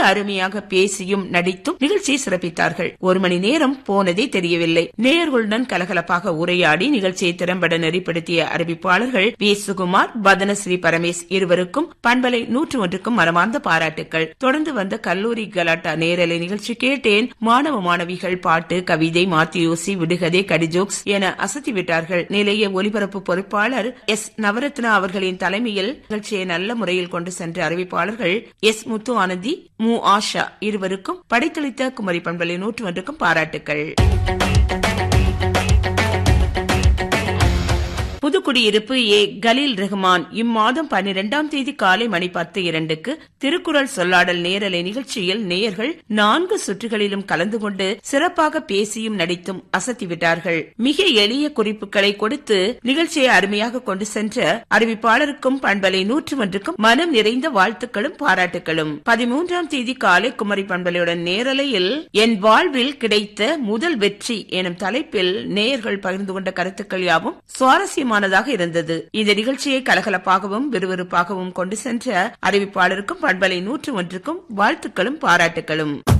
அருமையாக பேசியும் நடித்தும் நிகழ்ச்சியை சிறப்பித்தார்கள் ஒரு மணி நேரம் போனதே தெரியவில்லை நேயர்களுடன் கலகலப்பாக உரையாடி நிகழ்ச்சியை திறம்பட நெறிப்படுத்திய அறிவிப்பாளர்கள் வி சுகுமார் வதனஸ்ரீ பரமேஷ் இருவருக்கும் பண்பலை நூற்று ஒன்றுக்கும் மனமார்ந்த பாராட்டுக்கள் தொடர்ந்து வந்த கல்லூரி கலாட்டா நேரலை நிகழ்ச்சி கேட்டேன் மாணவ மாணவிகள் பாட்டு கவிதை மாத்தியோசி விடுகதை கடிஜோக்ஸ் என அசத்திவிட்டார்கள் நிலைய ஒலிபரப்பு பொறுப்பாளர் எஸ் நவரத்னா அவர்களின் தலைமையில் நிகழ்ச்சியை நல்ல முறையில் கொண்டு சென்ற அறிவிப்பாளர்கள் எஸ் முத்து ஆனந்தி மு ஆஷா இருவருக்கும் படைத்தளித்த குமரி பண்பலை நூற்று ஒன்றுக்கும் பாராட்டுக்கள் புதுக்குடியிருப்பு ஏ கலீல் ரஹ்மான் இம்மாதம் பன்னிரெண்டாம் தேதி காலை மணி பத்து இரண்டுக்கு திருக்குறள் சொல்லாடல் நேரலை நிகழ்ச்சியில் நேயர்கள் நான்கு சுற்றுகளிலும் கலந்து கொண்டு சிறப்பாக பேசியும் நடித்தும் அசத்திவிட்டார்கள் மிக எளிய குறிப்புகளை கொடுத்து நிகழ்ச்சியை அருமையாக கொண்டு சென்ற அறிவிப்பாளருக்கும் பண்பலை நூற்று ஒன்றுக்கும் மனம் நிறைந்த வாழ்த்துக்களும் பாராட்டுகளும் பதிமூன்றாம் தேதி காலை குமரி பண்பலையுடன் நேரலையில் என் வாழ்வில் கிடைத்த முதல் வெற்றி எனும் தலைப்பில் நேயர்கள் பகிர்ந்து கொண்ட கருத்துக்கள் யாவும் சுவாரஸ்யமான முக்கியமானதாக இருந்தது இந்த நிகழ்ச்சியை கலகலப்பாகவும் விறுவிறுப்பாகவும் கொண்டு சென்ற அறிவிப்பாளருக்கும் பண்பலை நூற்று ஒன்றுக்கும் வாழ்த்துக்களும் பாராட்டுகளும்